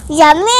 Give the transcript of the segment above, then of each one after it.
యమ్మీ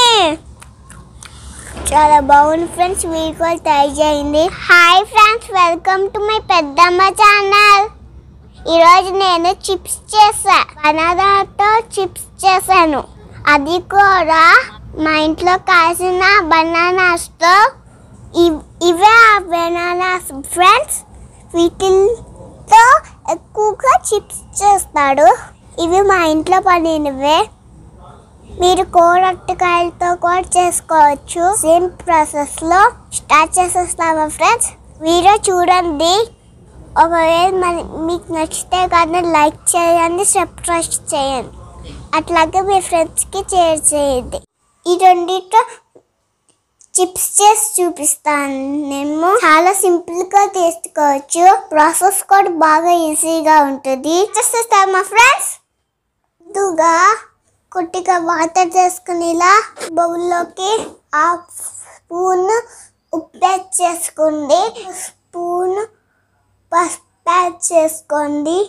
చాలా బాగుంది ఫ్రెండ్స్ మీరు కూడా ట్రై చేయండి hi friends welcome to my Peddamma channel ఈరోజు నేను చిప్స్ చేసా బనానాతో చిప్స్ చేశాను అది కూడా మా ఇంట్లో కాసిన బనానాస్తో ఇవ్- ఇవే ఆ బనానాస్ ఫ్రెండ్స్ వీటితో ఎక్కువగా చిప్స్ చేస్తాడు ఇవి మా ఇంట్లో పడినవే మీరు కోరట్టుకాయలతో కూడా చేసుకోవచ్చు సేమ్ ప్రాసెస్ లో స్టార్ట్ చేసేస్తావా ఫ్రెండ్స్ వీడియో చూడండి ఒకవేళ మరి మీకు నచ్చితే కానీ లైక్ చేయండి సబ్స్క్రైబ్ చేయండి అట్లాగే మీ ఫ్రెండ్స్కి షేర్ చేయండి ఈ రెండిట్లో చిప్స్ చేసి చూపిస్తాను నేను చాలా సింపుల్ గా చేసుకోవచ్చు ప్రాసెస్ కూడా బాగా ఈజీగా ఉంటుంది చేసేస్తామా ఫ్రెండ్స్ ముందుగా కొద్దిగా వాటర్ చేసుకుని ఇలా బౌల్లోకి హాఫ్ స్పూన్ ఉప్పు యాడ్ చేసుకోండి స్పూన్ పసుపు యాడ్ చేసుకోండి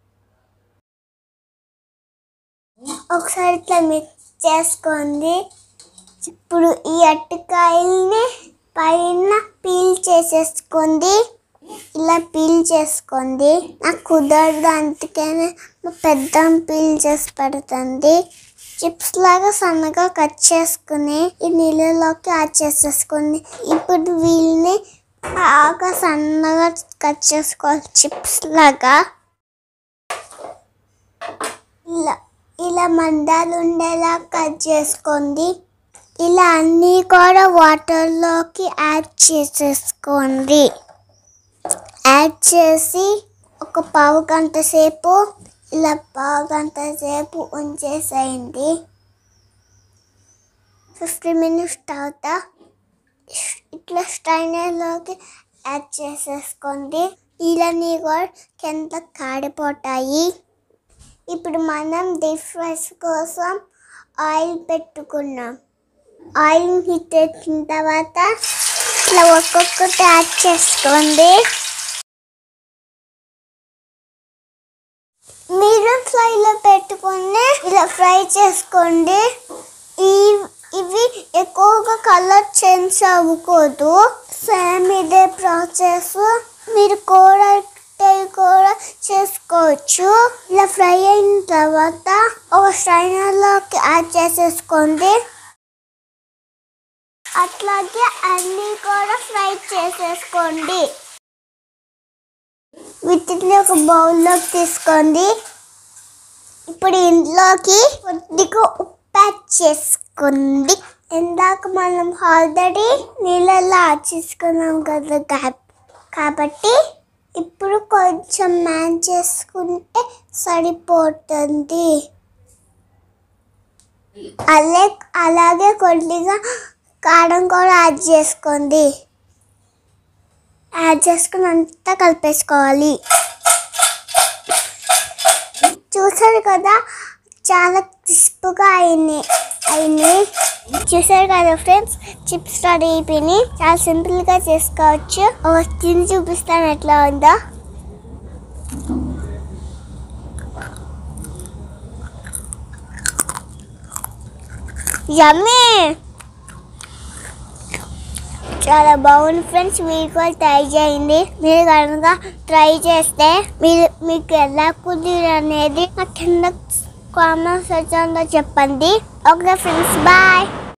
ఒకసారి ఇట్లా మిక్స్ చేసుకోండి ఇప్పుడు ఈ అరటికాయల్ని పైన పీల్ చేసేసుకోండి ఇలా పీల్ చేసుకోండి నాకు కుదరదు అందుకనే మా పెద్ద పీల్ చేసి పెడుతుంది చిప్స్ లాగా సన్నగా కట్ చేసుకుని ఈ నీళ్ళలోకి యాడ్ చేసేసుకోండి ఇప్పుడు వీళ్ళని బాగా సన్నగా కట్ చేసుకోవాలి చిప్స్ లాగా ఇలా ఇలా మందాలు ఉండేలా కట్ చేసుకోండి ఇలా అన్నీ కూడా వాటర్లోకి యాడ్ చేసేసుకోండి యాడ్ చేసి ఒక పావు గంట సేపు ఇలా పావు గంట సేపు ఉంచేసేయండి ఫిఫ్టీ మినిట్స్ తర్వాత ఇట్లా స్ట్రైనర్లోకి యాడ్ చేసేసుకోండి ఇలాని కూడా కింద కాడిపోతాయి ఇప్పుడు మనం డీప్ ఫ్రైస్ కోసం ఆయిల్ పెట్టుకున్నాం ఆయిల్ హీట్ ఎక్కిన తర్వాత ఇట్లా ఒక్కొక్కటి యాడ్ చేసుకోండి మీడియం ఫ్రైలో పెట్టుకొని ఇలా ఫ్రై చేసుకోండి ఈ ఇవి ఎక్కువగా కలర్ చేంజ్ అవ్వకూడదు సేమ్ ఇదే ప్రాసెస్ మీరు కూడా కూడా చేసుకోవచ్చు ఇలా ఫ్రై అయిన తర్వాత ఒక స్ట్రైనర్లోకి యాడ్ చేసేసుకోండి అట్లాగే అన్నీ కూడా ఫ్రై చేసేసుకోండి వీటిని ఒక బౌల్లోకి తీసుకోండి ఇప్పుడు ఇంట్లోకి కొద్దిగా ఉప్పు యాడ్ చేసుకోండి ఇందాక మనం ఆల్రెడీ నీళ్ళల్లో యాడ్ చేసుకున్నాం కదా కా- కాబట్టి ఇప్పుడు కొంచెం మ్యాన్ చేసుకుంటే సరిపోతుంది అలే అలాగే కొద్దిగా కారం కూడా యాడ్ చేసుకోండి యాడ్ చేసుకుని అంతా కలిపేసుకోవాలి చూసారు కదా చాలా క్రిస్ప్గా అయినాయి అయినాయి చూసారు కదా ఫ్రెండ్స్ చిప్స్ రెడీ అయిపోయినాయి చాలా సింపుల్గా చేసుకోవచ్చు ఒక తిని చూపిస్తాను ఎట్లా ఉందో యమ్మీ చాలా బాగుంది ఫ్రెండ్స్ మీరు కూడా ట్రై చేయండి మీరు కనుక ట్రై చేస్తే మీరు మీకు ఎలా కుదిరి అనేది నా కింద కామెంట్ సెక్షన్లో చెప్పండి ఓకే ఫ్రెండ్స్ బాయ్